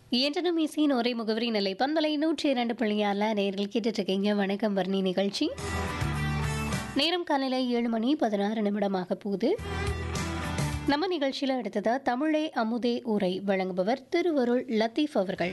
என்றனும் இசையின் ஒரே முகவரி நிலை பண்பலை நூற்றி இரண்டு புள்ளியால நேரில் கேட்டுட்டு இருக்கீங்க வணக்கம் வர்ணி நிகழ்ச்சி நேரம் காலையில் ஏழு மணி பதினாறு நிமிடமாக போகுது நம்ம நிகழ்ச்சியில் அடுத்ததா தமிழே அமுதே உரை வழங்குபவர் திருவருள் லத்தீஃப் அவர்கள்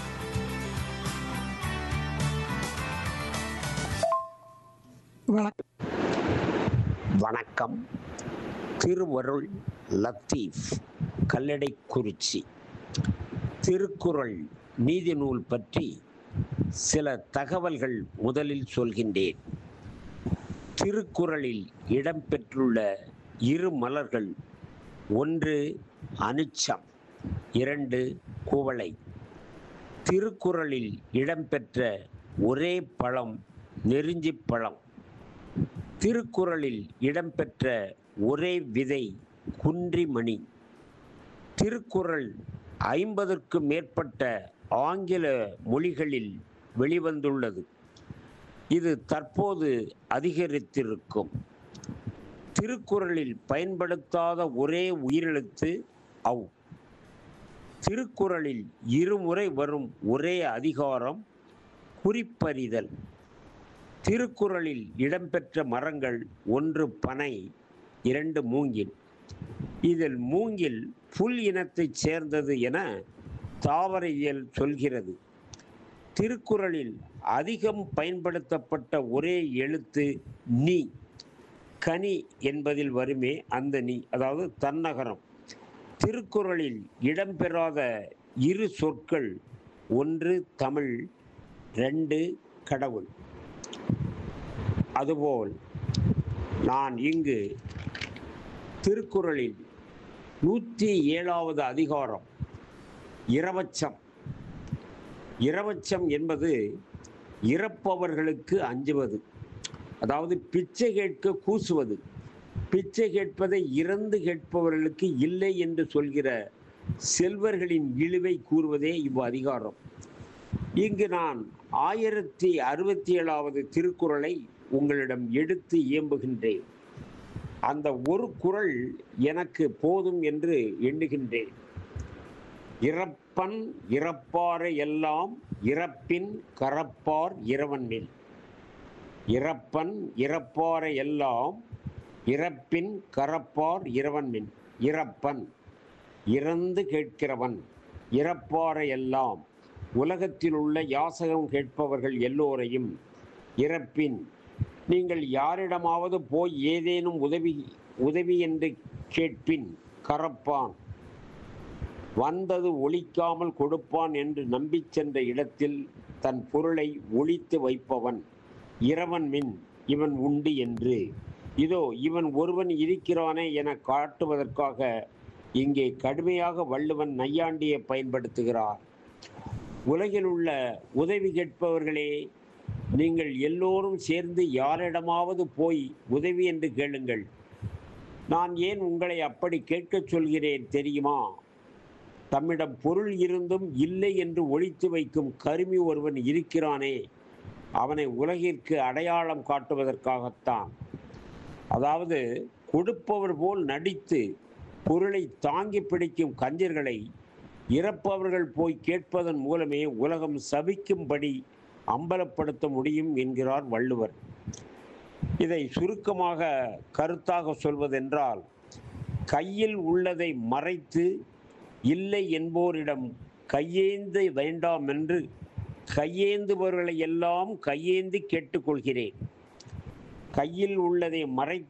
வணக்கம் வணக்கம் திருவருள் லத்தீஃப் கல்லடைக்குறிச்சி திருக்குறள் நீதி நூல் பற்றி சில தகவல்கள் முதலில் சொல்கின்றேன் திருக்குறளில் இடம்பெற்றுள்ள இரு மலர்கள் ஒன்று அனுச்சம் இரண்டு குவளை திருக்குறளில் இடம்பெற்ற ஒரே பழம் நெருஞ்சிப் பழம் திருக்குறளில் இடம்பெற்ற ஒரே விதை குன்றிமணி திருக்குறள் ஐம்பதற்கும் மேற்பட்ட ஆங்கில மொழிகளில் வெளிவந்துள்ளது இது தற்போது அதிகரித்திருக்கும் திருக்குறளில் பயன்படுத்தாத ஒரே உயிரெழுத்து அவ் திருக்குறளில் இருமுறை வரும் ஒரே அதிகாரம் குறிப்பறிதல் திருக்குறளில் இடம்பெற்ற மரங்கள் ஒன்று பனை இரண்டு மூங்கில் இதில் மூங்கில் புல் இனத்தைச் சேர்ந்தது என தாவரவியல் சொல்கிறது திருக்குறளில் அதிகம் பயன்படுத்தப்பட்ட ஒரே எழுத்து நீ கனி என்பதில் வருமே அந்த நீ அதாவது தன்னகரம் திருக்குறளில் இடம்பெறாத இரு சொற்கள் ஒன்று தமிழ் ரெண்டு கடவுள் அதுபோல் நான் இங்கு திருக்குறளில் நூற்றி ஏழாவது அதிகாரம் இரவச்சம் இரவச்சம் என்பது இறப்பவர்களுக்கு அஞ்சுவது அதாவது பிச்சை கேட்க கூசுவது பிச்சை கேட்பதை இறந்து கேட்பவர்களுக்கு இல்லை என்று சொல்கிற செல்வர்களின் இழிவை கூறுவதே இவ் அதிகாரம் இங்கு நான் ஆயிரத்தி அறுபத்தி ஏழாவது திருக்குறளை உங்களிடம் எடுத்து இயம்புகின்றேன் அந்த ஒரு குறள் எனக்கு போதும் என்று எண்ணுகின்றேன் இறப்பன் இறப்பாரை எல்லாம் இறப்பின் கரப்பார் இரவன்னில் இறப்பன் இறப்பாரை எல்லாம் இறப்பின் கரப்பார் இரவன்மின் இறப்பன் இறந்து கேட்கிறவன் இறப்பாரை எல்லாம் உலகத்தில் உள்ள யாசகம் கேட்பவர்கள் எல்லோரையும் இறப்பின் நீங்கள் யாரிடமாவது போய் ஏதேனும் உதவி உதவி என்று கேட்பின் கரப்பான் வந்தது ஒழிக்காமல் கொடுப்பான் என்று நம்பிச் சென்ற இடத்தில் தன் பொருளை ஒழித்து வைப்பவன் இரவன் மின் இவன் உண்டு என்று இதோ இவன் ஒருவன் இருக்கிறானே என காட்டுவதற்காக இங்கே கடுமையாக வள்ளுவன் நையாண்டியை பயன்படுத்துகிறார் உலகில் உள்ள உதவி கேட்பவர்களே நீங்கள் எல்லோரும் சேர்ந்து யாரிடமாவது போய் உதவி என்று கேளுங்கள் நான் ஏன் உங்களை அப்படி கேட்கச் சொல்கிறேன் தெரியுமா தம்மிடம் பொருள் இருந்தும் இல்லை என்று ஒழித்து வைக்கும் கருமி ஒருவன் இருக்கிறானே அவனை உலகிற்கு அடையாளம் காட்டுவதற்காகத்தான் அதாவது கொடுப்பவர் போல் நடித்து பொருளை தாங்கி பிடிக்கும் கஞ்சர்களை இறப்பவர்கள் போய் கேட்பதன் மூலமே உலகம் சபிக்கும்படி அம்பலப்படுத்த முடியும் என்கிறார் வள்ளுவர் இதை சுருக்கமாக கருத்தாக சொல்வதென்றால் கையில் உள்ளதை மறைத்து இல்லை என்போரிடம் கையேந்து வேண்டாம் என்று கையேந்துபவர்களை எல்லாம் கையேந்தி கேட்டுக்கொள்கிறேன் கையில் உள்ளதை மறை